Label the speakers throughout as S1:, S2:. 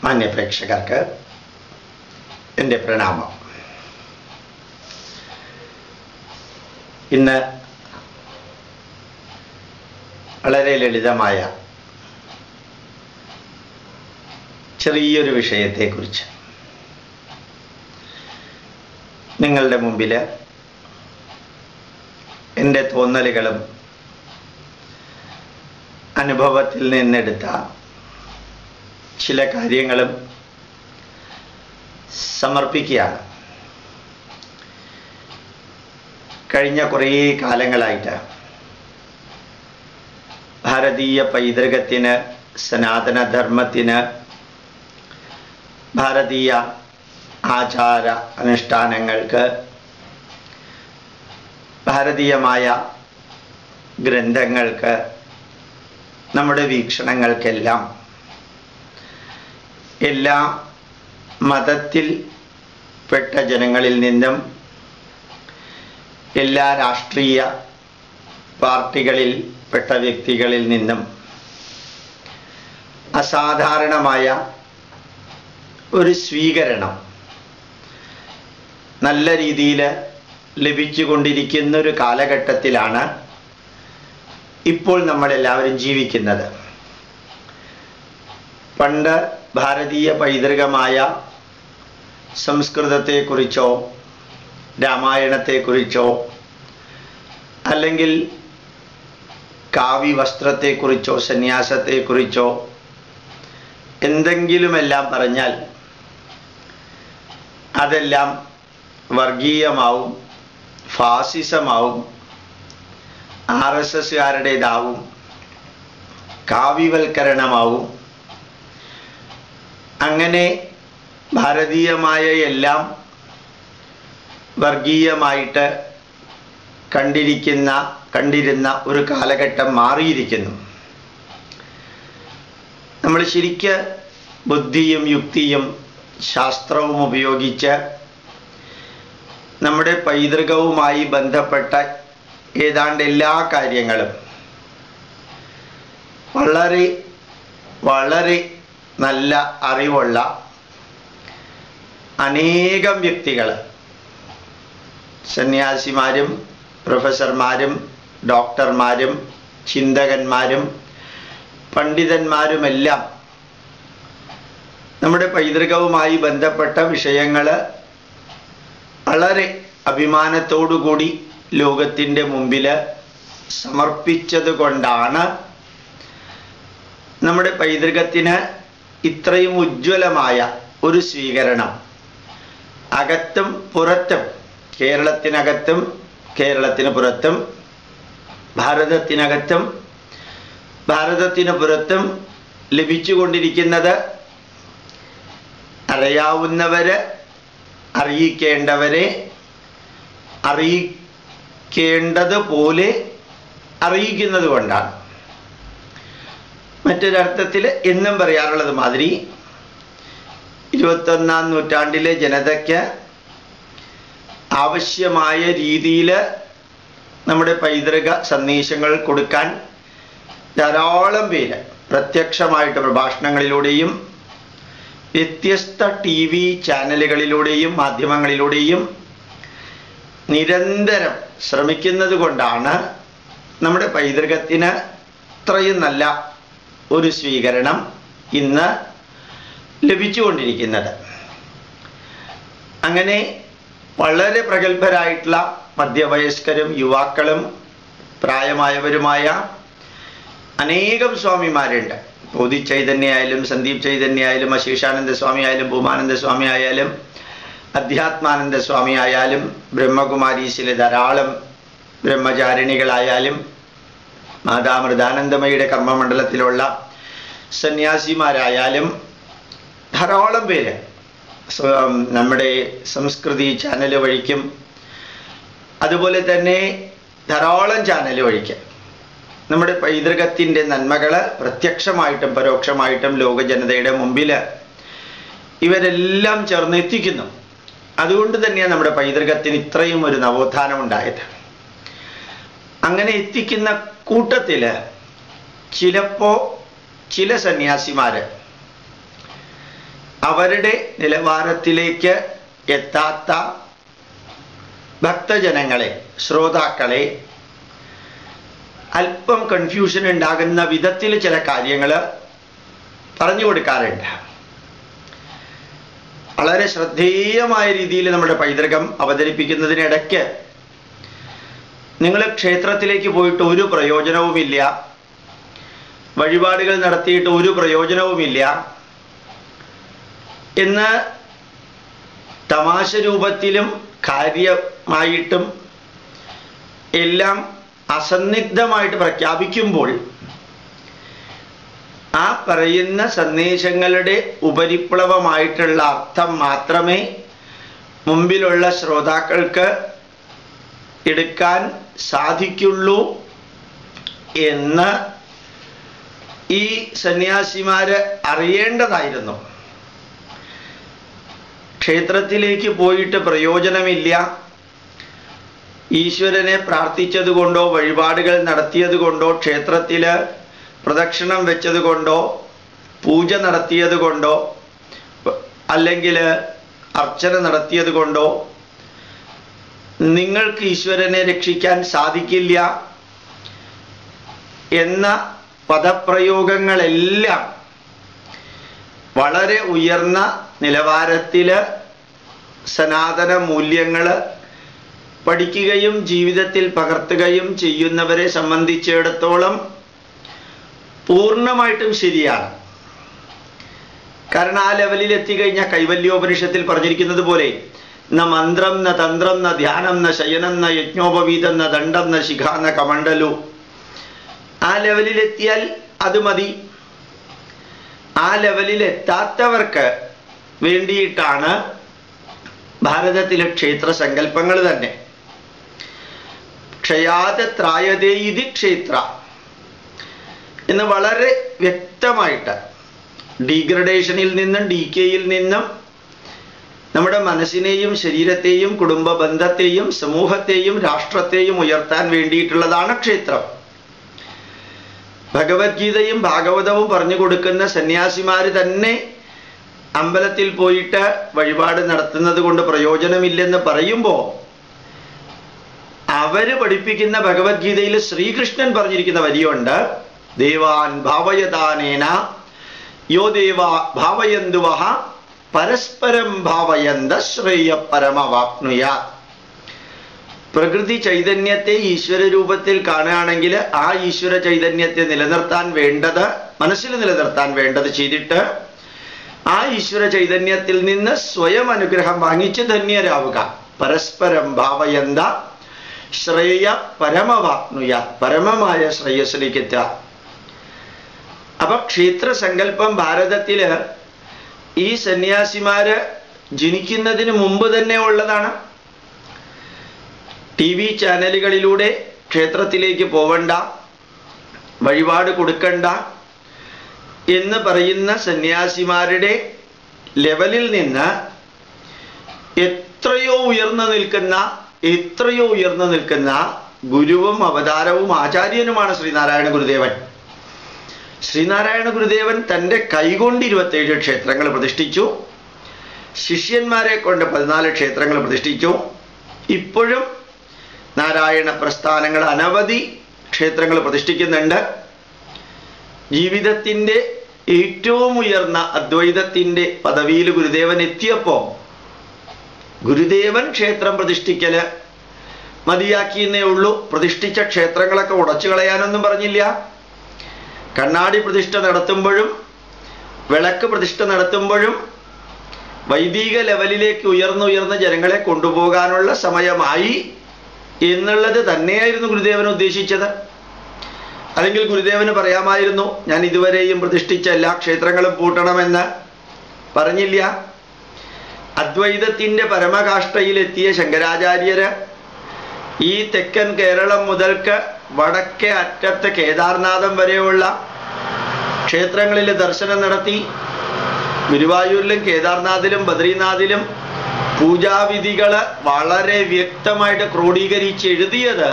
S1: മാന്യപ്രേക്ഷകർക്ക് എൻ്റെ പ്രണാമം ഇന്ന് വളരെ ലളിതമായ ചെറിയൊരു വിഷയത്തെക്കുറിച്ച് നിങ്ങളുടെ മുമ്പിൽ എൻ്റെ തോന്നലുകളും അനുഭവത്തിൽ നിന്നെടുത്ത ചില കാര്യങ്ങളും സമർപ്പിക്കുകയാണ് കഴിഞ്ഞ കുറേ കാലങ്ങളായിട്ട് ഭാരതീയ പൈതൃകത്തിന് സനാതനധർമ്മത്തിന് ഭാരതീയ ആചാര അനുഷ്ഠാനങ്ങൾക്ക് ഭാരതീയമായ ഗ്രന്ഥങ്ങൾക്ക് നമ്മുടെ വീക്ഷണങ്ങൾക്കെല്ലാം എല്ലാ മതത്തിൽ പെട്ട ജനങ്ങളിൽ നിന്നും എല്ലാ രാഷ്ട്രീയ പാർട്ടികളിൽ പെട്ട വ്യക്തികളിൽ നിന്നും അസാധാരണമായ ഒരു സ്വീകരണം നല്ല രീതിയിൽ ലഭിച്ചുകൊണ്ടിരിക്കുന്ന ഒരു കാലഘട്ടത്തിലാണ് ഇപ്പോൾ നമ്മളെല്ലാവരും ജീവിക്കുന്നത് പണ്ട് ഭാരതീയ പൈതൃകമായ സംസ്കൃതത്തെക്കുറിച്ചോ രാമായണത്തെക്കുറിച്ചോ അല്ലെങ്കിൽ കാവി വസ്ത്രത്തെക്കുറിച്ചോ സന്യാസത്തെക്കുറിച്ചോ എന്തെങ്കിലുമെല്ലാം പറഞ്ഞാൽ അതെല്ലാം വർഗീയമാവും ഫാസിസമാവും ആർ എസ് എസ്സുകാരുടേതാവും കാവ്യവൽക്കരണമാവും അങ്ങനെ ഭാരതീയമായ എല്ലാം വർഗീയമായിട്ട് കണ്ടിരിക്കുന്ന കണ്ടിരുന്ന ഒരു കാലഘട്ടം മാറിയിരിക്കുന്നു നമ്മൾ ശരിക്ക് ബുദ്ധിയും യുക്തിയും ശാസ്ത്രവും ഉപയോഗിച്ച് നമ്മുടെ പൈതൃകവുമായി ബന്ധപ്പെട്ട ഏതാണ്ട് എല്ലാ കാര്യങ്ങളും വളരെ വളരെ നല്ല അറിവുള്ള അനേകം വ്യക്തികൾ സന്യാസിമാരും പ്രൊഫസർമാരും ഡോക്ടർമാരും ചിന്തകന്മാരും പണ്ഡിതന്മാരുമെല്ലാം നമ്മുടെ പൈതൃകവുമായി ബന്ധപ്പെട്ട വിഷയങ്ങൾ വളരെ അഭിമാനത്തോടുകൂടി ലോകത്തിൻ്റെ മുമ്പിൽ സമർപ്പിച്ചത് കൊണ്ടാണ് നമ്മുടെ പൈതൃകത്തിന് ഇത്രയും ഉജ്ജ്വലമായ ഒരു സ്വീകരണം അകത്തും പുറത്തും കേരളത്തിനകത്തും കേരളത്തിന് പുറത്തും ഭാരതത്തിനകത്തും ഭാരതത്തിന് പുറത്തും ലഭിച്ചുകൊണ്ടിരിക്കുന്നത് അറിയാവുന്നവര് അറിയിക്കേണ്ടവരെ അറിയിക്കേണ്ടതുപോലെ അറിയിക്കുന്നത് കൊണ്ടാണ് മറ്റൊരർത്ഥത്തിൽ എന്നും പറയാറുള്ളത് മാതിരി ഇരുപത്തൊന്നാം നൂറ്റാണ്ടിലെ ജനതയ്ക്ക് ആവശ്യമായ രീതിയിൽ നമ്മുടെ പൈതൃക സന്ദേശങ്ങൾ കൊടുക്കാൻ ധാരാളം പേര് പ്രത്യക്ഷമായിട്ട് പ്രഭാഷണങ്ങളിലൂടെയും വ്യത്യസ്ത ടി വി ചാനലുകളിലൂടെയും മാധ്യമങ്ങളിലൂടെയും നിരന്തരം ശ്രമിക്കുന്നത് കൊണ്ടാണ് നമ്മുടെ പൈതൃകത്തിന് ഇത്രയും നല്ല ഒരു സ്വീകരണം ഇന്ന് ലഭിച്ചുകൊണ്ടിരിക്കുന്നത് അങ്ങനെ വളരെ പ്രഗത്ഭരായിട്ടുള്ള മധ്യവയസ്കരും യുവാക്കളും പ്രായമായവരുമായ അനേകം സ്വാമിമാരുണ്ട് ബോധി ചൈതന്യായാലും സന്ദീപ് ചൈതന്യായാലും അശേഷാനന്ദ സ്വാമി ആയാലും ഭൂമാനന്ദ സ്വാമി ആയാലും അധ്യാത്മാനന്ദ സ്വാമി ആയാലും ബ്രഹ്മകുമാരീസിലെ ധാരാളം ബ്രഹ്മചാരിണികളായാലും മാതാമൃതാനന്ദമയുടെ കർമ്മമണ്ഡലത്തിലുള്ള സന്യാസിമാരായാലും ധാരാളം പേര് നമ്മുടെ സംസ്കൃതി ചാനൽ വഴിക്കും അതുപോലെ തന്നെ ധാരാളം ചാനൽ വഴിക്ക് നമ്മുടെ പൈതൃകത്തിൻ്റെ നന്മകൾ പ്രത്യക്ഷമായിട്ടും പരോക്ഷമായിട്ടും ലോക ജനതയുടെ മുമ്പിൽ ഇവരെല്ലാം ചേർന്ന് എത്തിക്കുന്നു അതുകൊണ്ട് തന്നെയാണ് നമ്മുടെ പൈതൃകത്തിന് ഇത്രയും ഒരു നവോത്ഥാനം ഉണ്ടായത് അങ്ങനെ എത്തിക്കുന്ന കൂട്ടത്തിൽ ചിലപ്പോൾ ചില സന്യാസിമാര് അവരുടെ നിലവാരത്തിലേക്ക് എത്താത്ത ഭക്തജനങ്ങളെ ശ്രോതാക്കളെ അല്പം കൺഫ്യൂഷൻ ഉണ്ടാകുന്ന വിധത്തിൽ ചില കാര്യങ്ങൾ പറഞ്ഞു കൊടുക്കാറുണ്ട് വളരെ ശ്രദ്ധേയമായ രീതിയിൽ നമ്മുടെ പൈതൃകം അവതരിപ്പിക്കുന്നതിനിടയ്ക്ക് നിങ്ങൾ ക്ഷേത്രത്തിലേക്ക് പോയിട്ട് ഒരു പ്രയോജനവുമില്ല വഴിപാടുകൾ നടത്തിയിട്ട് ഒരു പ്രയോജനവുമില്ല എന്ന് തമാശ രൂപത്തിലും കാര്യമായിട്ടും എല്ലാം അസന്നിഗ്ധമായിട്ട് പ്രഖ്യാപിക്കുമ്പോൾ ആ പറയുന്ന സന്ദേശങ്ങളുടെ ഉപരിപ്ലവമായിട്ടുള്ള അർത്ഥം മാത്രമേ മുമ്പിലുള്ള ശ്രോതാക്കൾക്ക് എടുക്കാൻ സാധിക്കുള്ളൂ എന്ന് ഈ സന്യാസിമാര് അറിയേണ്ടതായിരുന്നു ക്ഷേത്രത്തിലേക്ക് പോയിട്ട് പ്രയോജനമില്ല ഈശ്വരനെ പ്രാർത്ഥിച്ചത് കൊണ്ടോ വഴിപാടുകൾ നടത്തിയത് കൊണ്ടോ ക്ഷേത്രത്തില് പ്രദക്ഷിണം വെച്ചത് കൊണ്ടോ പൂജ നടത്തിയത് കൊണ്ടോ അല്ലെങ്കിൽ അർച്ചന നടത്തിയത് കൊണ്ടോ നിങ്ങൾക്ക് ഈശ്വരനെ രക്ഷിക്കാൻ സാധിക്കില്ല എന്ന പദപ്രയോഗങ്ങളെല്ലാം വളരെ ഉയർന്ന നിലവാരത്തില് സനാതന മൂല്യങ്ങൾ പഠിക്കുകയും ജീവിതത്തിൽ പകർത്തുകയും ചെയ്യുന്നവരെ സംബന്ധിച്ചിടത്തോളം പൂർണ്ണമായിട്ടും ശരിയാണ് കാരണം ആ ലെവലിൽ എത്തിക്കഴിഞ്ഞാൽ കൈവല്യോപനിഷത്തിൽ പറഞ്ഞിരിക്കുന്നത് പോലെ ന മന്ത്രം ന തന്ത്രം ന ധ്യാനം ന ശയനം ന യജ്ഞോപവീതം ന ദണ്ഡം ന ശിഖ ന കമണ്ഡലു ആ ലെവലിൽ എത്തിയാൽ അത് മതി ആ ലെവലിൽ എത്താത്തവർക്ക് വേണ്ടിയിട്ടാണ് ഭാരതത്തിലെ ക്ഷേത്ര സങ്കല്പങ്ങൾ തന്നെ ക്ഷയാത ത്രായതേ ഇതി ക്ഷേത്ര എന്ന് വളരെ വ്യക്തമായിട്ട് ഡീഗ്രഡേഷനിൽ നിന്നും ഡി കെയിൽ നിന്നും നമ്മുടെ മനസ്സിനെയും ശരീരത്തെയും കുടുംബ ബന്ധത്തെയും സമൂഹത്തെയും രാഷ്ട്രത്തെയും ഉയർത്താൻ വേണ്ടിയിട്ടുള്ളതാണ് ക്ഷേത്രം ഭഗവത്ഗീതയും ഭാഗവതവും പറഞ്ഞു കൊടുക്കുന്ന സന്യാസിമാര് തന്നെ അമ്പലത്തിൽ പോയിട്ട് വഴിപാട് നടത്തുന്നത് കൊണ്ട് പ്രയോജനമില്ലെന്ന് പറയുമ്പോൾ അവര് പഠിപ്പിക്കുന്ന ഭഗവത്ഗീതയിൽ ശ്രീകൃഷ്ണൻ പറഞ്ഞിരിക്കുന്ന വരിയുണ്ട് ദേവാൻ ഭാവയതാനേന യോ ദേവ ഭാവയന്തുവഹ പരസ്പരം ഭാവയന്ത ശ്രേയ പരമവാപ്നുയാ പ്രകൃതി ചൈതന്യത്തെ ഈശ്വര രൂപത്തിൽ കാണുകയാണെങ്കിൽ ആ ഈശ്വര ചൈതന്യത്തെ നിലനിർത്താൻ വേണ്ടത് മനസ്സിൽ നിലനിർത്താൻ വേണ്ടത് ചെയ്തിട്ട് ആ ഈശ്വര ചൈതന്യത്തിൽ നിന്ന് സ്വയം അനുഗ്രഹം വാങ്ങിച്ച് ധന്യരാവുക പരസ്പരം ഭാവയന്ത ശ്രേയ പരമവാപ്നുയ പരമമായ ശ്രേയസ്സിലേക്ക് എത്തുക അപ്പൊ ക്ഷേത്ര സങ്കല്പം ഭാരതത്തില് ഈ സന്യാസിമാര് ജനിക്കുന്നതിന് മുമ്പ് തന്നെ ഉള്ളതാണ് ടി വി ചാനലുകളിലൂടെ ക്ഷേത്രത്തിലേക്ക് പോവണ്ട വഴിപാട് കൊടുക്കണ്ട എന്ന് പറയുന്ന സന്യാസിമാരുടെ ലെവലിൽ നിന്ന് എത്രയോ ഉയർന്നു നിൽക്കുന്ന എത്രയോ ഉയർന്നു നിൽക്കുന്ന ഗുരുവും അവതാരവും ആചാര്യനുമാണ് ശ്രീനാരായണ ഗുരുദേവൻ ശ്രീനാരായണ ഗുരുദേവൻ തൻ്റെ കൈകൊണ്ട് ഇരുപത്തേഴ് ക്ഷേത്രങ്ങൾ പ്രതിഷ്ഠിച്ചു ശിഷ്യന്മാരെ കൊണ്ട് പതിനാല് ക്ഷേത്രങ്ങൾ പ്രതിഷ്ഠിച്ചു ഇപ്പോഴും നാരായണ പ്രസ്ഥാനങ്ങൾ അനവധി ക്ഷേത്രങ്ങൾ പ്രതിഷ്ഠിക്കുന്നുണ്ട് ജീവിതത്തിൻ്റെ ഏറ്റവും ഉയർന്ന അദ്വൈതത്തിൻ്റെ പദവിയിൽ ഗുരുദേവൻ എത്തിയപ്പോൾ ഗുരുദേവൻ ക്ഷേത്രം പ്രതിഷ്ഠിക്കല് മതിയാക്കിയെന്നേ ഉള്ളൂ പ്രതിഷ്ഠിച്ച ക്ഷേത്രങ്ങളൊക്കെ ഉടച്ചു കളയാനൊന്നും പറഞ്ഞില്ല കണ്ണാടി പ്രതിഷ്ഠ നടത്തുമ്പോഴും വിളക്ക് പ്രതിഷ്ഠ നടത്തുമ്പോഴും വൈദിക ലെവലിലേക്ക് ഉയർന്നുയർന്ന ജനങ്ങളെ കൊണ്ടുപോകാനുള്ള സമയമായി എന്നുള്ളത് തന്നെയായിരുന്നു ഗുരുദേവൻ ഉദ്ദേശിച്ചത് അല്ലെങ്കിൽ ഗുരുദേവന് പറയാമായിരുന്നു ഞാൻ ഇതുവരെയും പ്രതിഷ്ഠിച്ച എല്ലാ ക്ഷേത്രങ്ങളും പൂട്ടണമെന്ന് പറഞ്ഞില്ല അദ്വൈതത്തിന്റെ പരമകാഷ്ഠയിലെത്തിയ ശങ്കരാചാര്യര് ഈ തെക്കൻ കേരളം മുതൽക്ക് വടക്കേ അറ്റത്ത് കേദാർനാഥം വരെയുള്ള ക്ഷേത്രങ്ങളിൽ ദർശനം നടത്തി ഗുരുവായൂരിലും കേദാർനാഥിലും ബദ്രീനാഥിലും പൂജാവിധികള് വളരെ വ്യക്തമായിട്ട് ക്രോഡീകരിച്ച് എഴുതിയത്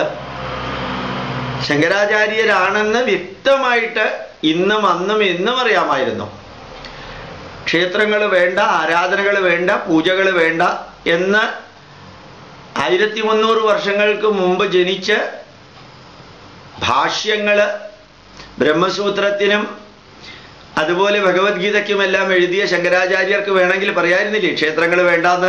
S1: ശങ്കരാചാര്യരാണെന്ന് വ്യക്തമായിട്ട് ഇന്നും അന്നും എന്നും അറിയാമായിരുന്നു ക്ഷേത്രങ്ങൾ വേണ്ട ആരാധനകൾ വേണ്ട പൂജകൾ വേണ്ട എന്ന് ആയിരത്തി മുന്നൂറ് വർഷങ്ങൾക്ക് മുമ്പ് ജനിച്ച് ഭാഷ്യങ്ങൾ ബ്രഹ്മസൂത്രത്തിനും അതുപോലെ ഭഗവത്ഗീതയ്ക്കുമെല്ലാം എഴുതിയ ശങ്കരാചാര്യർക്ക് വേണമെങ്കിൽ പറയായിരുന്നില്ലേ ക്ഷേത്രങ്ങൾ വേണ്ടാന്ന്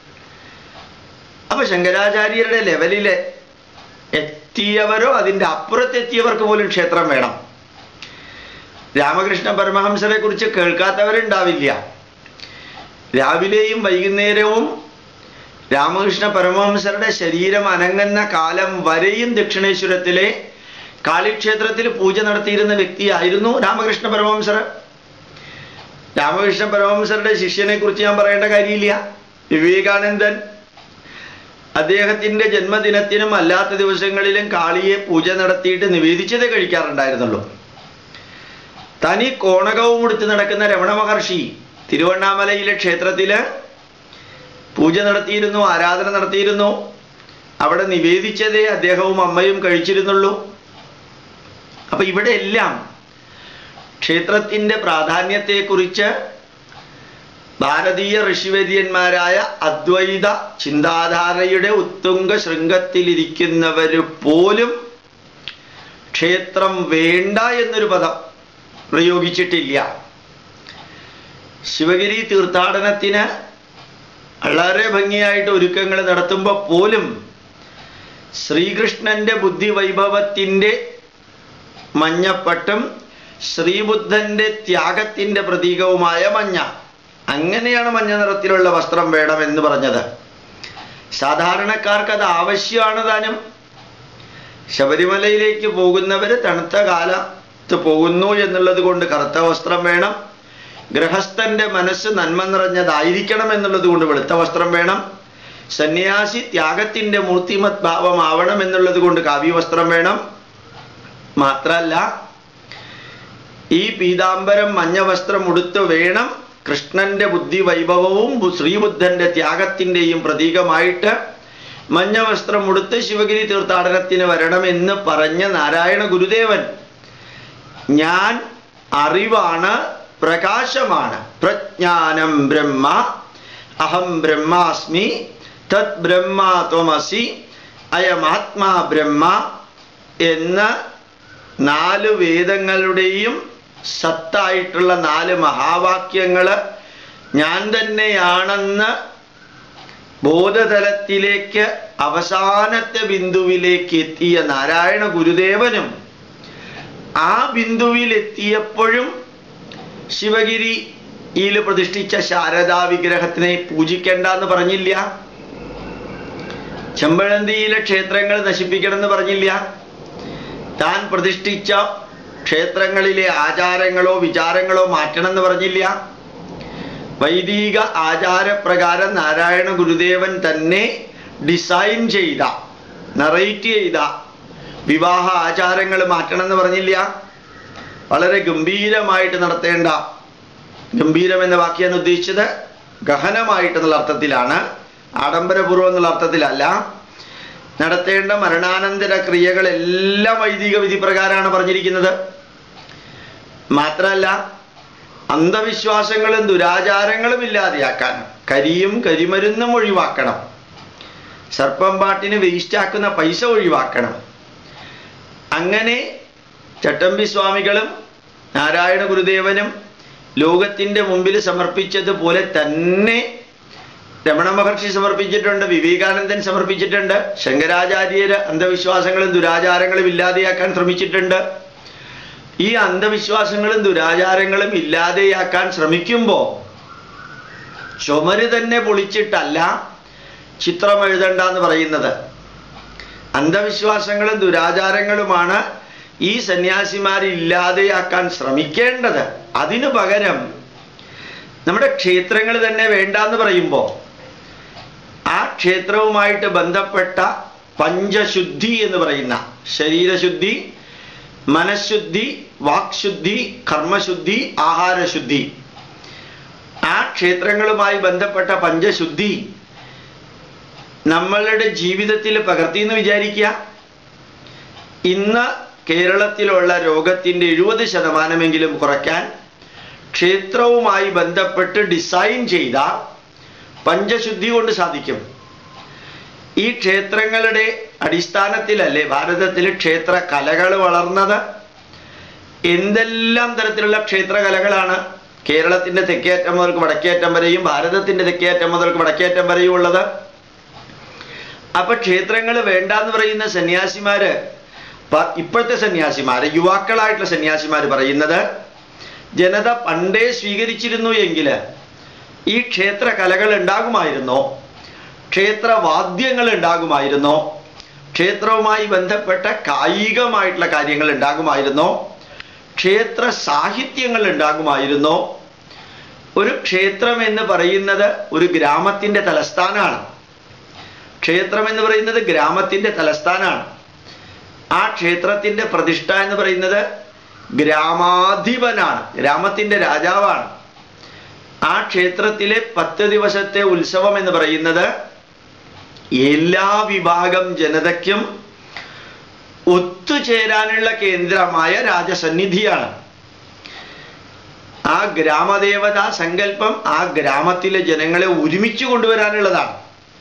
S1: അപ്പൊ ശങ്കരാചാര്യരുടെ ലെവലില് എത്തിയവരോ അതിൻ്റെ അപ്പുറത്തെത്തിയവർക്ക് പോലും ക്ഷേത്രം വേണം രാമകൃഷ്ണ പരമഹംസരെ കുറിച്ച് കേൾക്കാത്തവരുണ്ടാവില്ല രാവിലെയും വൈകുന്നേരവും രാമകൃഷ്ണ പരമഹംസരുടെ ശരീരം അനങ്ങുന്ന കാലം വരെയും ദക്ഷിണേശ്വരത്തിലെ കാളിക്ഷേത്രത്തിൽ പൂജ നടത്തിയിരുന്ന വ്യക്തിയായിരുന്നു രാമകൃഷ്ണ പരമഹംസർ രാമകൃഷ്ണ പരമഹംസരുടെ ശിഷ്യനെ കുറിച്ച് ഞാൻ പറയേണ്ട കാര്യമില്ല വിവേകാനന്ദൻ അദ്ദേഹത്തിന്റെ ജന്മദിനത്തിനും അല്ലാത്ത ദിവസങ്ങളിലും കാളിയെ പൂജ നടത്തിയിട്ട് നിവേദിച്ചതേ കഴിക്കാറുണ്ടായിരുന്നുള്ളൂ തനി കോണകവും എടുത്ത് നടക്കുന്ന രമണ മഹർഷി തിരുവണ്ണാമലയിലെ ക്ഷേത്രത്തില് പൂജ നടത്തിയിരുന്നു ആരാധന നടത്തിയിരുന്നു അവിടെ നിവേദിച്ചതേ അദ്ദേഹവും അമ്മയും കഴിച്ചിരുന്നുള്ളൂ അപ്പൊ ഇവിടെ എല്ലാം ക്ഷേത്രത്തിന്റെ പ്രാധാന്യത്തെക്കുറിച്ച് ഭാരതീയ ഋഷിവര്യന്മാരായ അദ്വൈത ചിന്താധാരയുടെ ഉത്തുംഗ ശൃംഗത്തിലിരിക്കുന്നവര് പോലും ക്ഷേത്രം വേണ്ട എന്നൊരു പദം പ്രയോഗിച്ചിട്ടില്ല ശിവഗിരി തീർത്ഥാടനത്തിന് വളരെ ഭംഗിയായിട്ട് ഒരുക്കങ്ങൾ നടത്തുമ്പോൾ പോലും ശ്രീകൃഷ്ണന്റെ ബുദ്ധിവൈഭവത്തിൻ്റെ മഞ്ഞപ്പട്ടും ശ്രീബുദ്ധന്റെ ത്യാഗത്തിന്റെ പ്രതീകവുമായ മഞ്ഞ അങ്ങനെയാണ് മഞ്ഞ നിറത്തിലുള്ള വസ്ത്രം വേണമെന്ന് പറഞ്ഞത് സാധാരണക്കാർക്ക് അത് ആവശ്യമാണ് താനും ശബരിമലയിലേക്ക് പോകുന്നവർ തണുത്ത കാലത്ത് പോകുന്നു എന്നുള്ളത് കൊണ്ട് കറുത്ത വസ്ത്രം വേണം ഗൃഹസ്ഥന്റെ മനസ്സ് നന്മ നിറഞ്ഞതായിരിക്കണം എന്നുള്ളത് കൊണ്ട് വെളുത്ത വസ്ത്രം വേണം സന്യാസി ത്യാഗത്തിന്റെ മൂർത്തിമത് ഭാവമാവണം എന്നുള്ളത് കൊണ്ട് കാവ്യവസ്ത്രം വേണം മാത്രല്ല ഈ പീതാംബരം മഞ്ഞ വസ്ത്രം ഉടുത്ത് വേണം കൃഷ്ണന്റെ ബുദ്ധി വൈഭവവും ശ്രീബുദ്ധന്റെ ത്യാഗത്തിൻ്റെയും പ്രതീകമായിട്ട് മഞ്ഞ വസ്ത്രം ഉടുത്ത് ശിവഗിരി തീർത്ഥാടനത്തിന് വരണമെന്ന് പറഞ്ഞ നാരായണ ഗുരുദേവൻ ഞാൻ അറിവാണ് പ്രകാശമാണ് പ്രജ്ഞാനം ബ്രഹ്മ അഹം ബ്രഹ്മാസ്മി തത് ബ്രഹ്മ ത്വമസി അയമാത്മാ ബ്രഹ്മ എന്ന നാല് വേദങ്ങളുടെയും സത്തായിട്ടുള്ള നാല് മഹാവാക്യങ്ങൾ ഞാൻ തന്നെയാണെന്ന് ബോധതലത്തിലേക്ക് അവസാനത്തെ ബിന്ദുവിലേക്ക് എത്തിയ നാരായണ ഗുരുദേവനും ആ ബിന്ദുവിൽ എത്തിയപ്പോഴും ശിവഗിരിയിൽ പ്രതിഷ്ഠിച്ച ശാരദാ വിഗ്രഹത്തിനെ പൂജിക്കേണ്ട എന്ന് പറഞ്ഞില്ല ചെമ്പഴന്തിയിലെ ക്ഷേത്രങ്ങൾ നശിപ്പിക്കണമെന്ന് പറഞ്ഞില്ല താൻ പ്രതിഷ്ഠിച്ച ക്ഷേത്രങ്ങളിലെ ആചാരങ്ങളോ വിചാരങ്ങളോ മാറ്റണമെന്ന് പറഞ്ഞില്ല വൈദിക ആചാരപ്രകാരം നാരായണ ഗുരുദേവൻ തന്നെ ഡിസൈൻ ചെയ്ത നറേറ്റ് ചെയ്ത വിവാഹ ആചാരങ്ങൾ മാറ്റണമെന്ന് പറഞ്ഞില്ല വളരെ ഗംഭീരമായിട്ട് നടത്തേണ്ട ഗംഭീരം എന്ന വാക്യാണ് ഉദ്ദേശിച്ചത് ഗഹനമായിട്ടെന്നുള്ള അർത്ഥത്തിലാണ് ആഡംബരപൂർവ്വം എന്നുള്ള അർത്ഥത്തിലല്ല നടത്തേണ്ട മരണാനന്തര ക്രിയകളെല്ലാം വൈദിക വിധി പ്രകാരമാണ് പറഞ്ഞിരിക്കുന്നത് മാത്രമല്ല അന്ധവിശ്വാസങ്ങളും ദുരാചാരങ്ങളും ഇല്ലാതെയാക്കാൻ കരിയും കരിമരുന്നും ഒഴിവാക്കണം സർപ്പം പാട്ടിന് വേസ്റ്റാക്കുന്ന പൈസ ഒഴിവാക്കണം അങ്ങനെ ചട്ടമ്പി സ്വാമികളും നാരായണ ഗുരുദേവനും ലോകത്തിൻ്റെ മുമ്പിൽ സമർപ്പിച്ചതുപോലെ തന്നെ രമണ മഹർഷി സമർപ്പിച്ചിട്ടുണ്ട് വിവേകാനന്ദൻ സമർപ്പിച്ചിട്ടുണ്ട് ശങ്കരാചാര്യര് അന്ധവിശ്വാസങ്ങളും ദുരാചാരങ്ങളും ഇല്ലാതെയാക്കാൻ ശ്രമിച്ചിട്ടുണ്ട് ഈ അന്ധവിശ്വാസങ്ങളും ദുരാചാരങ്ങളും ഇല്ലാതെയാക്കാൻ ശ്രമിക്കുമ്പോൾ ചുമര് തന്നെ പൊളിച്ചിട്ടല്ല ചിത്രം എഴുതണ്ട എന്ന് പറയുന്നത് അന്ധവിശ്വാസങ്ങളും ദുരാചാരങ്ങളുമാണ് ഈ സന്യാസിമാരെ ഇല്ലാതെയാക്കാൻ ശ്രമിക്കേണ്ടത് അതിനു പകരം നമ്മുടെ ക്ഷേത്രങ്ങൾ തന്നെ വേണ്ട എന്ന് പറയുമ്പോൾ ആ ക്ഷേത്രവുമായിട്ട് ബന്ധപ്പെട്ട പഞ്ചശുദ്ധി എന്ന് പറയുന്ന ശരീരശുദ്ധി മനഃശുദ്ധി വാക്ശുദ്ധി കർമ്മശുദ്ധി ആഹാരശുദ്ധി ആ ക്ഷേത്രങ്ങളുമായി ബന്ധപ്പെട്ട പഞ്ചശുദ്ധി നമ്മളുടെ ജീവിതത്തിൽ പകർത്തി എന്ന് വിചാരിക്കുക ഇന്ന് കേരളത്തിലുള്ള രോഗത്തിൻ്റെ എഴുപത് ശതമാനമെങ്കിലും കുറയ്ക്കാൻ ക്ഷേത്രവുമായി ബന്ധപ്പെട്ട് ഡിസൈൻ ചെയ്ത പഞ്ചശുദ്ധി കൊണ്ട് സാധിക്കും ഈ ക്ഷേത്രങ്ങളുടെ അടിസ്ഥാനത്തിലല്ലേ ഭാരതത്തിൽ ക്ഷേത്ര കലകൾ വളർന്നത് എന്തെല്ലാം തരത്തിലുള്ള ക്ഷേത്ര കലകളാണ് കേരളത്തിന്റെ തെക്കേയറ്റം മുതൽക്ക് വടക്കേയറ്റം വരെയും ഭാരതത്തിന്റെ തെക്കേയറ്റം മുതൽക്ക് വടക്കേയറ്റം വരെയും ഉള്ളത് അപ്പൊ ക്ഷേത്രങ്ങൾ വേണ്ടാന്ന് പറയുന്ന സന്യാസിമാര് പ- ഇപ്പോഴത്തെ സന്യാസിമാര് യുവാക്കളായിട്ടുള്ള സന്യാസിമാര് പറയുന്നത് ജനത പണ്ടേ സ്വീകരിച്ചിരുന്നു എങ്കിൽ ഈ ക്ഷേത്ര കലകൾ ഉണ്ടാകുമായിരുന്നോ ക്ഷേത്ര വാദ്യങ്ങൾ ഉണ്ടാകുമായിരുന്നോ ക്ഷേത്രവുമായി ബന്ധപ്പെട്ട കായികമായിട്ടുള്ള കാര്യങ്ങൾ ഉണ്ടാകുമായിരുന്നോ ക്ഷേത്ര സാഹിത്യങ്ങൾ ഉണ്ടാകുമായിരുന്നോ ഒരു ക്ഷേത്രം എന്ന് പറയുന്നത് ഒരു ഗ്രാമത്തിന്റെ തലസ്ഥാനാണ് ക്ഷേത്രം എന്ന് പറയുന്നത് ഗ്രാമത്തിന്റെ തലസ്ഥാനാണ് ആ ക്ഷേത്രത്തിന്റെ പ്രതിഷ്ഠ എന്ന് പറയുന്നത് ഗ്രാമാധിപനാണ് ഗ്രാമത്തിന്റെ രാജാവാണ് ആ ക്ഷേത്രത്തിലെ പത്ത് ദിവസത്തെ ഉത്സവം എന്ന് പറയുന്നത് എല്ലാ വിഭാഗം ജനതയ്ക്കും ഒത്തുചേരാനുള്ള കേന്ദ്രമായ രാജസന്നിധിയാണ് ആ ഗ്രാമദേവതാ സങ്കല്പം ആ ഗ്രാമത്തിലെ ജനങ്ങളെ ഒരുമിച്ച് കൊണ്ടുവരാനുള്ളതാണ്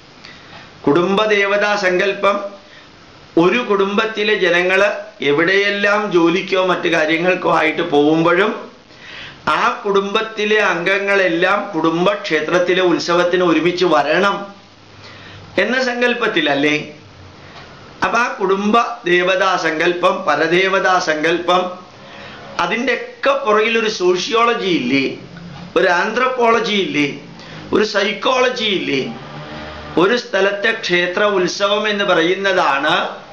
S1: കുടുംബദേവതാ സങ്കല്പം ഒരു കുടുംബത്തിലെ ജനങ്ങൾ എവിടെയെല്ലാം ജോലിക്കോ മറ്റു കാര്യങ്ങൾക്കോ ആയിട്ട് പോകുമ്പോഴും ആ കുടുംബത്തിലെ അംഗങ്ങളെല്ലാം കുടുംബക്ഷേത്രത്തിലെ ഉത്സവത്തിന് ഒരുമിച്ച് വരണം എന്ന സങ്കല്പത്തിലല്ലേ അപ്പൊ ആ കുടുംബ ദേവതാ സങ്കല്പം പരദേവതാ സങ്കല്പം അതിൻ്റെ ഒക്കെ പുറകിൽ ഒരു സോഷ്യോളജി ഇല്ലേ ഒരു ആന്ത്രപ്പോളജി ഇല്ലേ ഒരു സൈക്കോളജി ഇല്ലേ ഒരു സ്ഥലത്തെ ക്ഷേത്ര ഉത്സവം എന്ന് പറയുന്നതാണ്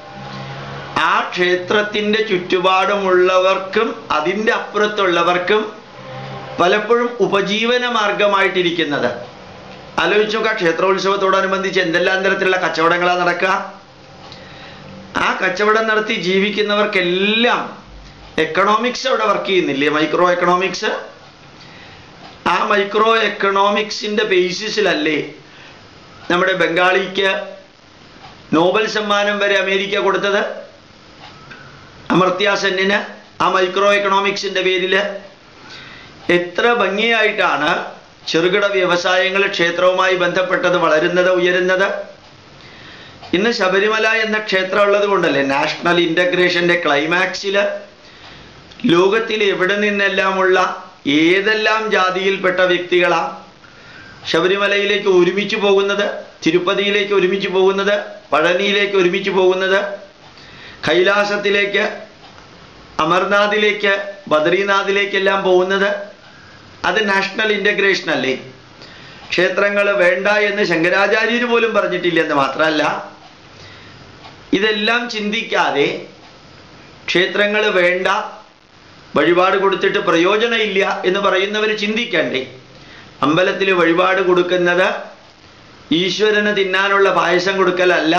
S1: ആ ക്ഷേത്രത്തിന്റെ ചുറ്റുപാടുമുള്ളവർക്കും അതിൻ്റെ അപ്പുറത്തുള്ളവർക്കും പലപ്പോഴും ഉപജീവന മാർഗമായിട്ടിരിക്കുന്നത് ആലോചിച്ച് നോക്കുക ക്ഷേത്രോത്സവത്തോടനുബന്ധിച്ച് എന്തെല്ലാം തരത്തിലുള്ള കച്ചവടങ്ങളാണ് നടക്കുക ആ കച്ചവടം നടത്തി ജീവിക്കുന്നവർക്കെല്ലാം എക്കണോമിക്സ് അവിടെ വർക്ക് ചെയ്യുന്നില്ലേ മൈക്രോ എക്കണോമിക്സ് ആ മൈക്രോ എക്കണോമിക്സിന്റെ ബേസിസിലല്ലേ നമ്മുടെ ബംഗാളിക്ക് നോബൽ സമ്മാനം വരെ അമേരിക്ക കൊടുത്തത് അമർത്യ സെന്നിന് ആ മൈക്രോ എക്കണോമിക്സിന്റെ പേരിൽ എത്ര ഭംഗിയായിട്ടാണ് ചെറുകിട വ്യവസായങ്ങൾ ക്ഷേത്രവുമായി ബന്ധപ്പെട്ടത് വളരുന്നത് ഉയരുന്നത് ഇന്ന് ശബരിമല എന്ന ക്ഷേത്രം ഉള്ളത് കൊണ്ടല്ലേ നാഷണൽ ഇന്റഗ്രേഷന്റെ ക്ലൈമാക്സിൽ ലോകത്തിൽ എവിടെ നിന്നെല്ലാമുള്ള ഏതെല്ലാം ജാതിയിൽപ്പെട്ട വ്യക്തികളാ ശബരിമലയിലേക്ക് ഒരുമിച്ച് പോകുന്നത് തിരുപ്പതിയിലേക്ക് ഒരുമിച്ച് പോകുന്നത് പഴനിയിലേക്ക് ഒരുമിച്ച് പോകുന്നത് കൈലാസത്തിലേക്ക് അമർനാഥിലേക്ക് ബദ്രീനാഥിലേക്കെല്ലാം പോകുന്നത് അത് നാഷണൽ ഇന്റഗ്രേഷൻ അല്ലേ ക്ഷേത്രങ്ങൾ വേണ്ട എന്ന് ശങ്കരാചാര്യർ പോലും പറഞ്ഞിട്ടില്ലെന്ന് മാത്രമല്ല ഇതെല്ലാം ചിന്തിക്കാതെ ക്ഷേത്രങ്ങൾ വേണ്ട വഴിപാട് കൊടുത്തിട്ട് പ്രയോജനമില്ല എന്ന് പറയുന്നവർ ചിന്തിക്കണ്ടേ അമ്പലത്തിൽ വഴിപാട് കൊടുക്കുന്നത് ഈശ്വരന് തിന്നാനുള്ള പായസം കൊടുക്കലല്ല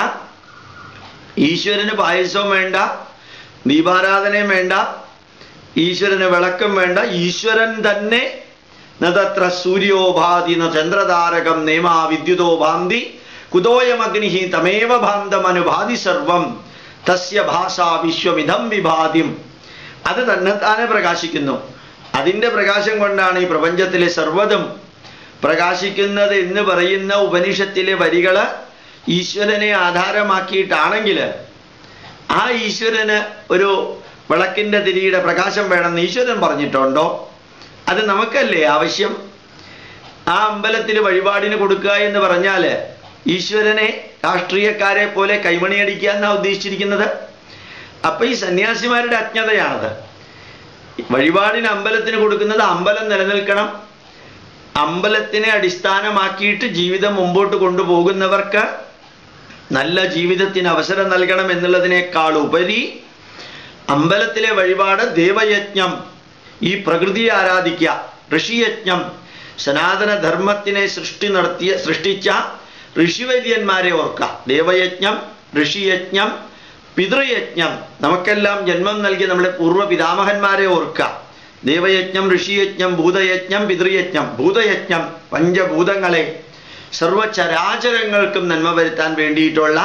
S1: ഈശ്വരന് പായസവും വേണ്ട ദീപാരാധനയും വേണ്ട ഈശ്വരന് വിളക്കും വേണ്ട ഈശ്വരൻ തന്നെ നതത്ര സൂര്യോ ഭാതി ന ചന്ദ്രതാരകം നേമാ വിദ്യുതോ ഭാന്തി കുതോയമഗ്നി തമേവ ഭാന്തമനുഭാതി സർവം തസ്യ ഭാഷ വിശ്വമിതം വിഭാതിം അത് തന്നെത്താനെ പ്രകാശിക്കുന്നു അതിൻ്റെ പ്രകാശം കൊണ്ടാണ് ഈ പ്രപഞ്ചത്തിലെ സർവ്വതും പ്രകാശിക്കുന്നത് എന്ന് പറയുന്ന ഉപനിഷത്തിലെ വരികൾ ഈശ്വരനെ ആധാരമാക്കിയിട്ടാണെങ്കിൽ ആ ഈശ്വരന് ഒരു വിളക്കിൻ്റെ തിരിയുടെ പ്രകാശം വേണമെന്ന് ഈശ്വരൻ പറഞ്ഞിട്ടുണ്ടോ അത് നമുക്കല്ലേ ആവശ്യം ആ അമ്പലത്തിൽ വഴിപാടിന് കൊടുക്കുക എന്ന് പറഞ്ഞാൽ ഈശ്വരനെ രാഷ്ട്രീയക്കാരെ പോലെ കൈമണിയടിക്കുക എന്നാ ഉദ്ദേശിച്ചിരിക്കുന്നത് അപ്പൊ ഈ സന്യാസിമാരുടെ അജ്ഞതയാണത് വഴിപാടിന് അമ്പലത്തിന് കൊടുക്കുന്നത് അമ്പലം നിലനിൽക്കണം അമ്പലത്തിനെ അടിസ്ഥാനമാക്കിയിട്ട് ജീവിതം മുമ്പോട്ട് കൊണ്ടുപോകുന്നവർക്ക് നല്ല ജീവിതത്തിന് അവസരം നൽകണം എന്നുള്ളതിനേക്കാൾ ഉപരി അമ്പലത്തിലെ വഴിപാട് ദേവയജ്ഞം ഈ പ്രകൃതിയെ ആരാധിക്കുക ഋഷിയജ്ഞം സനാതന ധർമ്മത്തിനെ സൃഷ്ടി നടത്തിയ സൃഷ്ടിച്ച ഋഷിവര്യന്മാരെ ഓർക്കുക ദേവയജ്ഞം ഋഷിയജ്ഞം പിതൃയജ്ഞം നമുക്കെല്ലാം ജന്മം നൽകിയ നമ്മുടെ പൂർവ്വ പിതാമഹന്മാരെ ഓർക്കുക ദേവയജ്ഞം ഋഷിയജ്ഞം ഭൂതയജ്ഞം പിതൃയജ്ഞം ഭൂതയജ്ഞം പഞ്ചഭൂതങ്ങളെ സർവചരാചരങ്ങൾക്കും നന്മ വരുത്താൻ വേണ്ടിയിട്ടുള്ള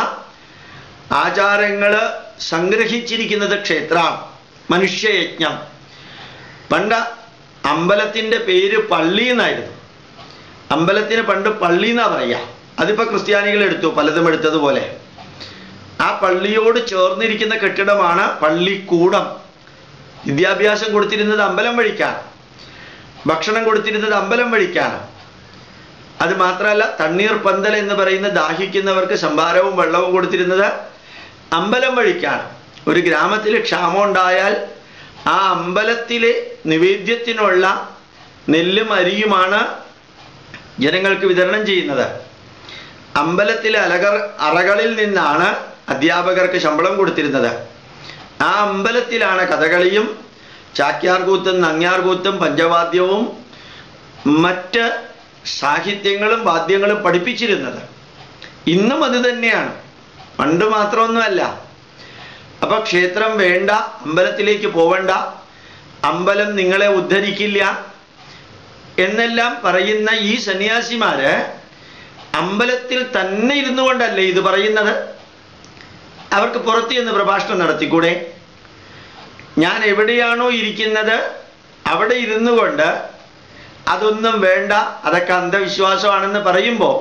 S1: ആചാരങ്ങൾ സംഗ്രഹിച്ചിരിക്കുന്നത് ക്ഷേത്രമാണ് മനുഷ്യയജ്ഞം പണ്ട് അമ്പലത്തിന്റെ പേര് പള്ളി എന്നായിരുന്നു അമ്പലത്തിന് പണ്ട് പള്ളി എന്നാ പറയാ അതിപ്പോ ക്രിസ്ത്യാനികൾ എടുത്തു പലതും എടുത്തതുപോലെ ആ പള്ളിയോട് ചേർന്നിരിക്കുന്ന കെട്ടിടമാണ് പള്ളിക്കൂടം വിദ്യാഭ്യാസം കൊടുത്തിരുന്നത് അമ്പലം വഴിക്കാണ് ഭക്ഷണം കൊടുത്തിരുന്നത് അമ്പലം വഴിക്കാണ് അത് മാത്രമല്ല തണ്ണീർ പന്തൽ എന്ന് പറയുന്ന ദാഹിക്കുന്നവർക്ക് സംഭാരവും വെള്ളവും കൊടുത്തിരുന്നത് അമ്പലം വഴിക്കാണ് ഒരു ഗ്രാമത്തിൽ ക്ഷാമം ഉണ്ടായാൽ ആ അമ്പലത്തിലെ നിവേദ്യത്തിനുള്ള നെല്ലും അരിയുമാണ് ജനങ്ങൾക്ക് വിതരണം ചെയ്യുന്നത് അമ്പലത്തിലെ അലകർ അറകളിൽ നിന്നാണ് അധ്യാപകർക്ക് ശമ്പളം കൊടുത്തിരുന്നത് ആ അമ്പലത്തിലാണ് കഥകളിയും ചാക്യാർകൂത്തും നങ്ങ്യാർകൂത്തും പഞ്ചവാദ്യവും മറ്റ് സാഹിത്യങ്ങളും വാദ്യങ്ങളും പഠിപ്പിച്ചിരുന്നത് ഇന്നും അത് തന്നെയാണ് പണ്ട് മാത്രമൊന്നുമല്ല അപ്പൊ ക്ഷേത്രം വേണ്ട അമ്പലത്തിലേക്ക് പോവണ്ട അമ്പലം നിങ്ങളെ ഉദ്ധരിക്കില്ല എന്നെല്ലാം പറയുന്ന ഈ സന്യാസിമാര് അമ്പലത്തിൽ തന്നെ ഇരുന്നു കൊണ്ടല്ലേ ഇത് പറയുന്നത് അവർക്ക് പുറത്തു നിന്ന് പ്രഭാഷണം നടത്തിക്കൂടെ ഞാൻ എവിടെയാണോ ഇരിക്കുന്നത് അവിടെ ഇരുന്നു കൊണ്ട് അതൊന്നും വേണ്ട അതൊക്കെ അന്ധവിശ്വാസമാണെന്ന് പറയുമ്പോൾ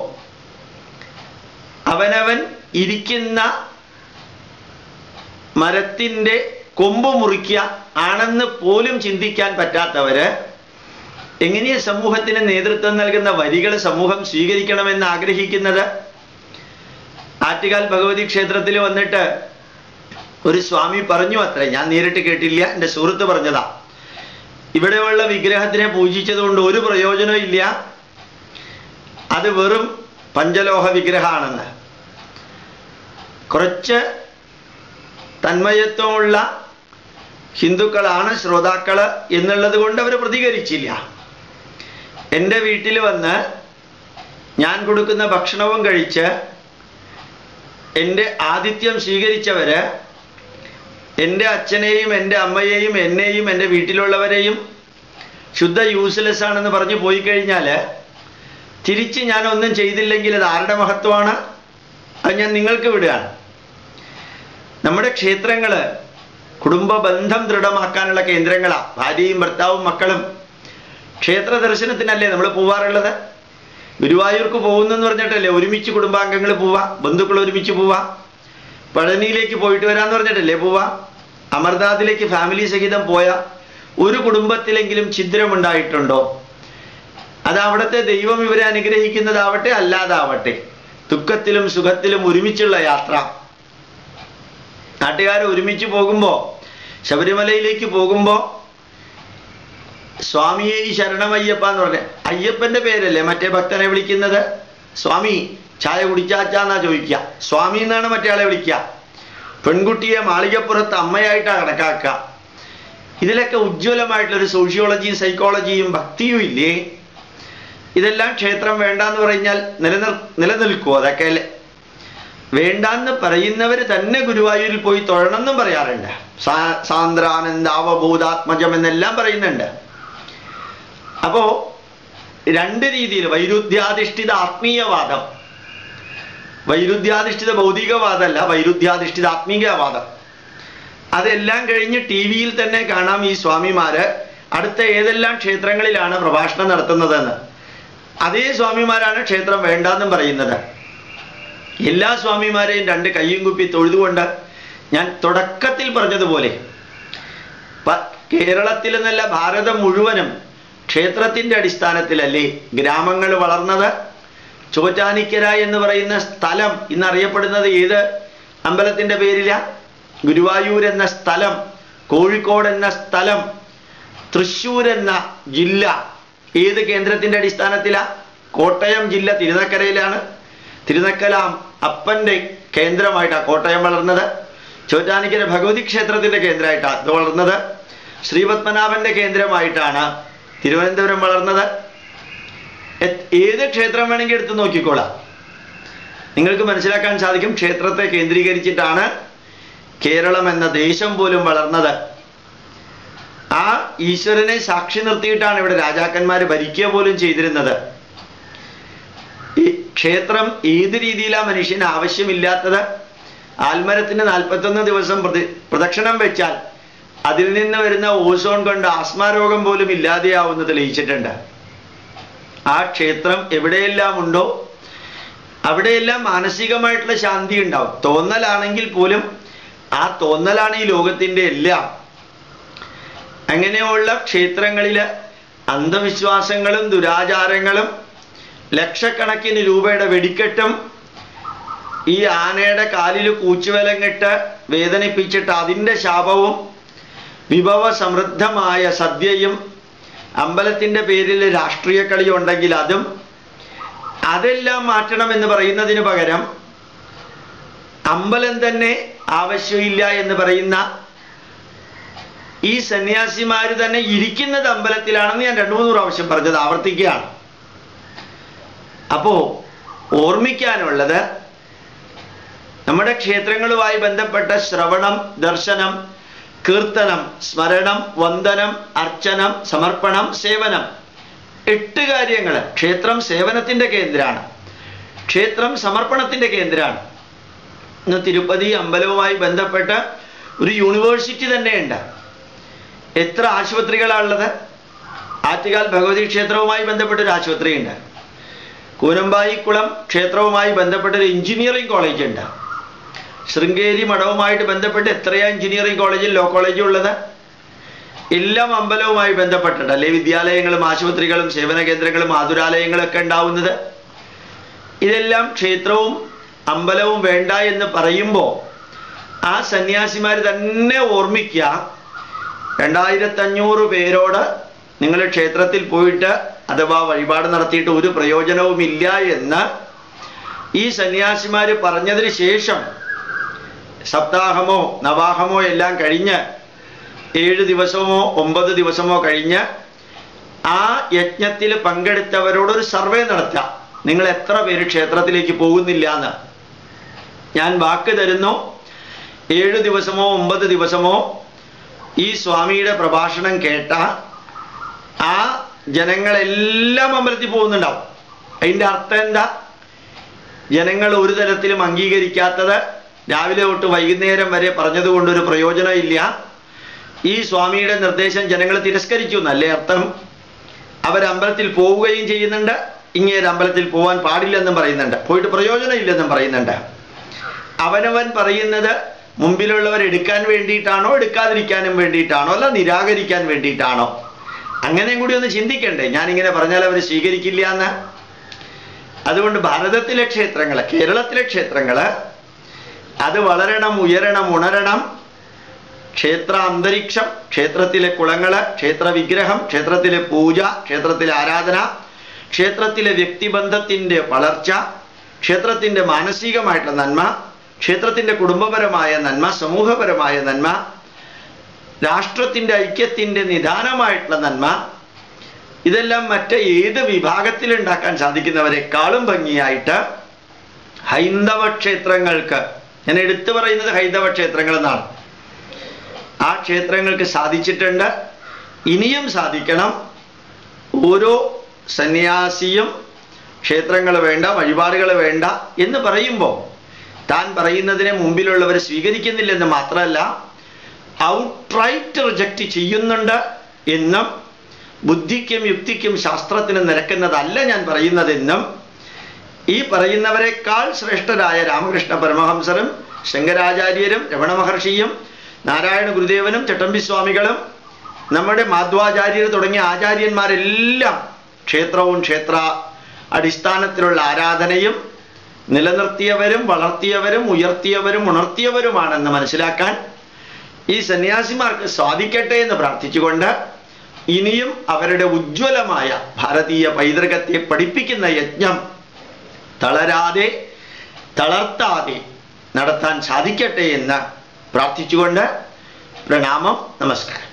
S1: അവനവൻ ഇരിക്കുന്ന മരത്തിൻ്റെ കൊമ്പ് മുറിക്കുക ആണെന്ന് പോലും ചിന്തിക്കാൻ പറ്റാത്തവര് എങ്ങനെയാ സമൂഹത്തിന് നേതൃത്വം നൽകുന്ന വരികൾ സമൂഹം സ്വീകരിക്കണമെന്ന് ആഗ്രഹിക്കുന്നത് ആറ്റുകാൽ ഭഗവതി ക്ഷേത്രത്തിൽ വന്നിട്ട് ഒരു സ്വാമി പറഞ്ഞു അത്രേ ഞാൻ നേരിട്ട് കേട്ടില്ല എൻ്റെ സുഹൃത്ത് പറഞ്ഞതാ ഇവിടെയുള്ള വിഗ്രഹത്തിനെ പൂജിച്ചത് കൊണ്ട് ഒരു പ്രയോജനവും ഇല്ല അത് വെറും പഞ്ചലോഹ വിഗ്രഹമാണെന്ന് കുറച്ച് തന്മയത്വമുള്ള ഹിന്ദുക്കളാണ് ശ്രോതാക്കള് എന്നുള്ളത് കൊണ്ട് അവർ പ്രതികരിച്ചില്ല എൻ്റെ വീട്ടിൽ വന്ന് ഞാൻ കൊടുക്കുന്ന ഭക്ഷണവും കഴിച്ച് എൻ്റെ ആതിഥ്യം സ്വീകരിച്ചവര് എൻ്റെ അച്ഛനെയും എൻ്റെ അമ്മയെയും എന്നെയും എൻ്റെ വീട്ടിലുള്ളവരെയും ശുദ്ധ യൂസ്ലെസ് ആണെന്ന് പറഞ്ഞ് പോയി കഴിഞ്ഞാൽ തിരിച്ച് ഞാൻ ഒന്നും ചെയ്തില്ലെങ്കിൽ അത് ആരുടെ മഹത്വമാണ് അത് ഞാൻ നിങ്ങൾക്ക് വിടുകയാണ് നമ്മുടെ ക്ഷേത്രങ്ങൾ കുടുംബ ബന്ധം ദൃഢമാക്കാനുള്ള കേന്ദ്രങ്ങളാണ് ഭാര്യയും ഭർത്താവും മക്കളും ക്ഷേത്ര ദർശനത്തിനല്ലേ നമ്മൾ പോവാറുള്ളത് ഗുരുവായൂർക്ക് പോകുന്നെന്ന് പറഞ്ഞിട്ടല്ലേ ഒരുമിച്ച് കുടുംബാംഗങ്ങൾ പോവാ ബന്ധുക്കൾ ഒരുമിച്ച് പോവാ പഴനിയിലേക്ക് പോയിട്ട് വരാന്ന് പറഞ്ഞിട്ടല്ലേ പോവാ അമർനാഥിലേക്ക് ഫാമിലി സഹിതം പോയ ഒരു കുടുംബത്തിലെങ്കിലും ഛിദ്രമുണ്ടായിട്ടുണ്ടോ അത് അവിടുത്തെ ദൈവം ഇവരെ അനുഗ്രഹിക്കുന്നതാവട്ടെ അല്ലാതാവട്ടെ ദുഃഖത്തിലും സുഖത്തിലും ഒരുമിച്ചുള്ള യാത്ര നാട്ടുകാർ ഒരുമിച്ച് പോകുമ്പോൾ ശബരിമലയിലേക്ക് പോകുമ്പോൾ സ്വാമിയെ ശരണമയ്യപ്പ എന്ന് പറഞ്ഞ അയ്യപ്പന്റെ പേരല്ലേ മറ്റേ ഭക്തനെ വിളിക്കുന്നത് സ്വാമി ചായ കുടിച്ചാച്ചാന്നാ ചോദിക്കുക സ്വാമി എന്നാണ് മറ്റേ ആളെ വിളിക്കുക പെൺകുട്ടിയെ മാളികപ്പുറത്ത് അമ്മയായിട്ടാണ് കണക്കാക്കുക ഇതിലൊക്കെ ഉജ്ജ്വലമായിട്ടുള്ളൊരു സോഷ്യോളജിയും സൈക്കോളജിയും ഭക്തിയും ഇല്ലേ ഇതെല്ലാം ക്ഷേത്രം വേണ്ടാന്ന് പറഞ്ഞാൽ നിലനിർ നിലനിൽക്കുമോ അതൊക്കെ അല്ലേ വേണ്ടാന്ന് പറയുന്നവർ തന്നെ ഗുരുവായൂരിൽ പോയി തൊഴണമെന്നും പറയാറുണ്ട് സാ സാന്ദ്രാനന്ദ അവബോധാത്മജം എന്നെല്ലാം പറയുന്നുണ്ട് അപ്പോ രണ്ട് രീതിയിൽ വൈരുദ്ധ്യാധിഷ്ഠിത ആത്മീയവാദം വൈരുദ്ധ്യാധിഷ്ഠിത ഭൗതികവാദമല്ല വൈരുദ്ധ്യാധിഷ്ഠിത ആത്മീയവാദം അതെല്ലാം കഴിഞ്ഞ് ടി വിയിൽ തന്നെ കാണാം ഈ സ്വാമിമാര് അടുത്ത ഏതെല്ലാം ക്ഷേത്രങ്ങളിലാണ് പ്രഭാഷണം നടത്തുന്നതെന്ന് അതേ സ്വാമിമാരാണ് ക്ഷേത്രം വേണ്ടാന്നും പറയുന്നത് എല്ലാ സ്വാമിമാരെയും രണ്ട് കയ്യും കുപ്പി തൊഴുതുകൊണ്ട് ഞാൻ തുടക്കത്തിൽ പറഞ്ഞതുപോലെ പ- കേരളത്തിൽ എന്നല്ല ഭാരതം മുഴുവനും ക്ഷേത്രത്തിന്റെ അടിസ്ഥാനത്തിലല്ലേ ഗ്രാമങ്ങൾ വളർന്നത് ചോറ്റാനിക്കര എന്ന് പറയുന്ന സ്ഥലം ഇന്ന് അറിയപ്പെടുന്നത് ഏത് അമ്പലത്തിന്റെ പേരില ഗുരുവായൂർ എന്ന സ്ഥലം കോഴിക്കോട് എന്ന സ്ഥലം തൃശ്ശൂർ എന്ന ജില്ല ഏത് കേന്ദ്രത്തിന്റെ അടിസ്ഥാനത്തിലാ കോട്ടയം ജില്ല തിരുനക്കരയിലാണ് തിരുനക്കര അപ്പന്റെ കേന്ദ്രമായിട്ടാണ് കോട്ടയം വളർന്നത് ചോറ്റാനിക്കര ഭഗവതി ക്ഷേത്രത്തിന്റെ കേന്ദ്രമായിട്ടാണ് ഇത് വളർന്നത് ശ്രീപത്മനാഭന്റെ കേന്ദ്രമായിട്ടാണ് തിരുവനന്തപുരം വളർന്നത് എ- ഏത് ക്ഷേത്രം വേണമെങ്കിൽ എടുത്ത് നോക്കിക്കോളാം നിങ്ങൾക്ക് മനസ്സിലാക്കാൻ സാധിക്കും ക്ഷേത്രത്തെ കേന്ദ്രീകരിച്ചിട്ടാണ് കേരളം എന്ന ദേശം പോലും വളർന്നത് ആ ഈശ്വരനെ സാക്ഷി നിർത്തിയിട്ടാണ് ഇവിടെ രാജാക്കന്മാർ ഭരിക്കുക പോലും ചെയ്തിരുന്നത് ഈ ക്ഷേത്രം ഏത് രീതിയിലാ മനുഷ്യന് ആവശ്യമില്ലാത്തത് ആൽമരത്തിന് നാൽപ്പത്തൊന്ന് ദിവസം പ്രതി പ്രദക്ഷിണം വെച്ചാൽ അതിൽ നിന്ന് വരുന്ന ഓസോൺ കൊണ്ട് ആസ്മ രോഗം പോലും ഇല്ലാതെയാവുന്ന തെളിയിച്ചിട്ടുണ്ട് ആ ക്ഷേത്രം എവിടെയെല്ലാം ഉണ്ടോ അവിടെയെല്ലാം മാനസികമായിട്ടുള്ള ശാന്തി ഉണ്ടാവും തോന്നലാണെങ്കിൽ പോലും ആ തോന്നലാണ് ഈ ലോകത്തിൻ്റെ എല്ലാം അങ്ങനെയുള്ള ക്ഷേത്രങ്ങളില് അന്ധവിശ്വാസങ്ങളും ദുരാചാരങ്ങളും ലക്ഷക്കണക്കിന് രൂപയുടെ വെടിക്കെട്ടും ഈ ആനയുടെ കാലിൽ കൂച്ചുവലങ്ങിട്ട് വേദനിപ്പിച്ചിട്ട് അതിൻ്റെ ശാപവും വിഭവ സമൃദ്ധമായ സദ്യയും അമ്പലത്തിൻ്റെ പേരിൽ രാഷ്ട്രീയ കളി ഉണ്ടെങ്കിൽ അതും അതെല്ലാം മാറ്റണമെന്ന് പറയുന്നതിന് പകരം അമ്പലം തന്നെ ആവശ്യമില്ല എന്ന് പറയുന്ന ഈ സന്യാസിമാർ തന്നെ ഇരിക്കുന്നത് അമ്പലത്തിലാണെന്ന് ഞാൻ രണ്ടു മൂന്ന് പ്രാവശ്യം പറഞ്ഞത് ആവർത്തിക്കുകയാണ് അപ്പോ ഓർമ്മിക്കാനുള്ളത് നമ്മുടെ ക്ഷേത്രങ്ങളുമായി ബന്ധപ്പെട്ട ശ്രവണം ദർശനം കീർത്തനം സ്മരണം വന്ദനം അർച്ചനം സമർപ്പണം സേവനം എട്ട് കാര്യങ്ങൾ ക്ഷേത്രം സേവനത്തിന്റെ കേന്ദ്രമാണ് ക്ഷേത്രം സമർപ്പണത്തിന്റെ കേന്ദ്രമാണ് ഇന്ന് തിരുപ്പതി അമ്പലവുമായി ബന്ധപ്പെട്ട ഒരു യൂണിവേഴ്സിറ്റി തന്നെയുണ്ട് എത്ര ആശുപത്രികളാണുള്ളത് ആറ്റുകാൽ ഭഗവതി ക്ഷേത്രവുമായി ബന്ധപ്പെട്ട ഒരു ആശുപത്രിയുണ്ട് കൂനമ്പായിക്കുളം ക്ഷേത്രവുമായി ബന്ധപ്പെട്ട ഒരു എഞ്ചിനീയറിംഗ് കോളേജ് ഉണ്ട് ശൃംഗേരി മഠവുമായിട്ട് ബന്ധപ്പെട്ട് എത്രയാ എഞ്ചിനീയറിംഗ് കോളേജും ലോ കോളേജും ഉള്ളത് എല്ലാം അമ്പലവുമായി ബന്ധപ്പെട്ടിട്ട് അല്ലെ വിദ്യാലയങ്ങളും ആശുപത്രികളും സേവന കേന്ദ്രങ്ങളും ആതുരാലയങ്ങളും ഒക്കെ ഉണ്ടാവുന്നത് ഇതെല്ലാം ക്ഷേത്രവും അമ്പലവും വേണ്ട എന്ന് പറയുമ്പോൾ ആ സന്യാസിമാർ തന്നെ ഓർമ്മിക്കുക രണ്ടായിരത്തഞ്ഞൂറ് പേരോട് നിങ്ങൾ ക്ഷേത്രത്തിൽ പോയിട്ട് അഥവാ വഴിപാട് നടത്തിയിട്ട് ഒരു പ്രയോജനവുമില്ല എന്ന് ഈ സന്യാസിമാർ പറഞ്ഞതിന് ശേഷം സപ്താഹമോ നവാഹമോ എല്ലാം കഴിഞ്ഞ് ഏഴ് ദിവസമോ ഒമ്പത് ദിവസമോ കഴിഞ്ഞ് ആ യജ്ഞത്തിൽ പങ്കെടുത്തവരോടൊരു സർവേ നടത്തുക നിങ്ങൾ എത്ര പേര് ക്ഷേത്രത്തിലേക്ക് പോകുന്നില്ല എന്ന് ഞാൻ വാക്ക് തരുന്നു ഏഴ് ദിവസമോ ഒമ്പത് ദിവസമോ ഈ സ്വാമിയുടെ പ്രഭാഷണം കേട്ട ആ ജനങ്ങളെല്ലാം അമ്പലത്തിൽ പോകുന്നുണ്ടാവും അതിൻ്റെ അർത്ഥം എന്താ ജനങ്ങൾ ഒരു തരത്തിലും അംഗീകരിക്കാത്തത് രാവിലെ തൊട്ട് വൈകുന്നേരം വരെ പറഞ്ഞതുകൊണ്ട് ഒരു പ്രയോജനമില്ല ഈ സ്വാമിയുടെ നിർദ്ദേശം ജനങ്ങൾ തിരസ്കരിച്ചു എന്നല്ലേ അർത്ഥം അവരമ്പലത്തിൽ പോവുകയും ചെയ്യുന്നുണ്ട് ഇങ്ങേര് അമ്പലത്തിൽ പോകാൻ പാടില്ലെന്നും പറയുന്നുണ്ട് പോയിട്ട് പ്രയോജനമില്ലെന്നും പറയുന്നുണ്ട് അവനവൻ പറയുന്നത് മുമ്പിലുള്ളവർ എടുക്കാൻ വേണ്ടിയിട്ടാണോ എടുക്കാതിരിക്കാനും വേണ്ടിയിട്ടാണോ അല്ല നിരാകരിക്കാൻ വേണ്ടിയിട്ടാണോ അങ്ങനെയും കൂടി ഒന്ന് ചിന്തിക്കണ്ടേ ഞാനിങ്ങനെ പറഞ്ഞാൽ അവർ സ്വീകരിക്കില്ല എന്ന് അതുകൊണ്ട് ഭാരതത്തിലെ ക്ഷേത്രങ്ങൾ കേരളത്തിലെ ക്ഷേത്രങ്ങൾ അത് വളരണം ഉയരണം ഉണരണം ക്ഷേത്ര അന്തരീക്ഷം ക്ഷേത്രത്തിലെ കുളങ്ങള് ക്ഷേത്ര വിഗ്രഹം ക്ഷേത്രത്തിലെ പൂജ ക്ഷേത്രത്തിലെ ആരാധന ക്ഷേത്രത്തിലെ വ്യക്തിബന്ധത്തിൻ്റെ വളർച്ച ക്ഷേത്രത്തിൻ്റെ മാനസികമായിട്ടുള്ള നന്മ ക്ഷേത്രത്തിൻ്റെ കുടുംബപരമായ നന്മ സമൂഹപരമായ നന്മ രാഷ്ട്രത്തിൻ്റെ ഐക്യത്തിൻ്റെ നിദാനമായിട്ടുള്ള നന്മ ഇതെല്ലാം മറ്റ് ഏത് വിഭാഗത്തിൽ ഉണ്ടാക്കാൻ സാധിക്കുന്നവരെക്കാളും ഭംഗിയായിട്ട് ഹൈന്ദവ ക്ഷേത്രങ്ങൾക്ക് ഞാൻ എടുത്തു പറയുന്നത് ഹൈന്ദവ ക്ഷേത്രങ്ങൾ എന്നാണ് ആ ക്ഷേത്രങ്ങൾക്ക് സാധിച്ചിട്ടുണ്ട് ഇനിയും സാധിക്കണം ഓരോ സന്യാസിയും ക്ഷേത്രങ്ങൾ വേണ്ട വഴിപാടുകൾ വേണ്ട എന്ന് പറയുമ്പോൾ താൻ പറയുന്നതിനെ മുമ്പിലുള്ളവർ സ്വീകരിക്കുന്നില്ലെന്ന് മാത്രമല്ല ഔട്ട്റൈറ്റ് റിജക്റ്റ് ചെയ്യുന്നുണ്ട് എന്നും ബുദ്ധിക്കും യുക്തിക്കും ശാസ്ത്രത്തിനും നിരക്കുന്നതല്ല ഞാൻ പറയുന്നതെന്നും ഈ പറയുന്നവരെക്കാൾ ശ്രേഷ്ഠരായ രാമകൃഷ്ണ പരമഹംസരും ശങ്കരാചാര്യരും രമണ മഹർഷിയും നാരായണ ഗുരുദേവനും ചട്ടമ്പി സ്വാമികളും നമ്മുടെ മാധ്വാചാര്യർ തുടങ്ങിയ ആചാര്യന്മാരെല്ലാം ക്ഷേത്രവും ക്ഷേത്ര അടിസ്ഥാനത്തിലുള്ള ആരാധനയും നിലനിർത്തിയവരും വളർത്തിയവരും ഉയർത്തിയവരും ഉണർത്തിയവരുമാണെന്ന് മനസ്സിലാക്കാൻ ഈ സന്യാസിമാർക്ക് സാധിക്കട്ടെ എന്ന് പ്രാർത്ഥിച്ചുകൊണ്ട് ഇനിയും അവരുടെ ഉജ്ജ്വലമായ ഭാരതീയ പൈതൃകത്തെ പഠിപ്പിക്കുന്ന യജ്ഞം തളരാതെ തളർത്താതെ നടത്താൻ സാധിക്കട്ടെ എന്ന് പ്രാർത്ഥിച്ചുകൊണ്ട് പ്രണാമം നമസ്കാരം